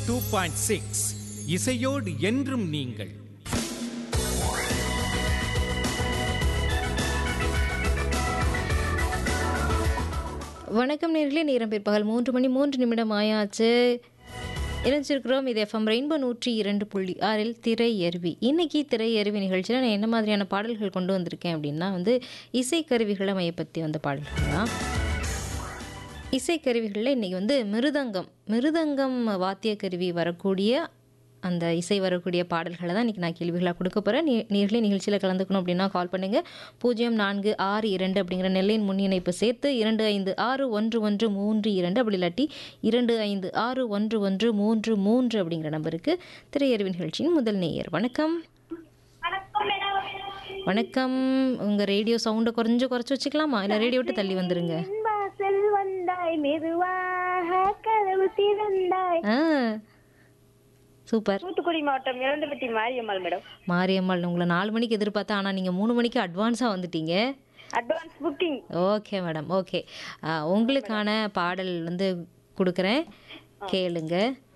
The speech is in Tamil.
டூ பாயிண்ட் சிக்ஸ் இசையோடு என்றும் நீங்கள் வணக்கம் நேர்களே நேரம் பிற்பகல் மூன்று மணி மூன்று நிமிடம் ஆயாச்சு இணைஞ்சிருக்கிறோம் இது எஃப்எம் ரெயின்போ நூற்றி இரண்டு புள்ளி ஆறில் திரை அருவி இன்னைக்கு திரை அருவி நிகழ்ச்சியில் நான் என்ன மாதிரியான பாடல்கள் கொண்டு வந்திருக்கேன் அப்படின்னா வந்து இசைக்கருவிகளை மையப்படுத்தி வந்த பாடல்கள் தான் இசைக்கருவிகளில் இன்றைக்கி வந்து மிருதங்கம் மிருதங்கம் வாத்தியக்கருவி வரக்கூடிய அந்த இசை வரக்கூடிய பாடல்களை தான் இன்றைக்கி நான் கேள்விகளாக கொடுக்க போகிறேன் நீ நேர்களே நிகழ்ச்சியில் கலந்துக்கணும் அப்படின்னா கால் பண்ணுங்கள் பூஜ்ஜியம் நான்கு ஆறு இரண்டு அப்படிங்கிற நெல்லையின் முன் இணைப்பு சேர்த்து இரண்டு ஐந்து ஆறு ஒன்று ஒன்று மூன்று இரண்டு அப்படி இல்லாட்டி இரண்டு ஐந்து ஆறு ஒன்று ஒன்று மூன்று மூன்று அப்படிங்கிற நம்பருக்கு திரையறிவு நிகழ்ச்சியின் முதல் நேயர் வணக்கம் வணக்கம் உங்கள் ரேடியோ சவுண்டை கொஞ்சம் குறைச்சி வச்சுக்கலாமா இல்லை ரேடியோ விட்டு தள்ளி வந்துருங்க வாசல் வந்தாய் மெதுவாக கதவு திறந்தாய் ஆ சூப்பர் தூத்துக்குடி மாவட்டம் இரண்டுபட்டி மாரியம்மாள் மேடம் மாரியம்மாள் உங்களை நாலு மணிக்கு எதிர்பார்த்தா ஆனால் நீங்கள் மூணு மணிக்கு அட்வான்ஸாக வந்துட்டீங்க advance booking okay madam okay உங்களுக்கான பாடல் வந்து கொடுக்குறேன் கேளுங்க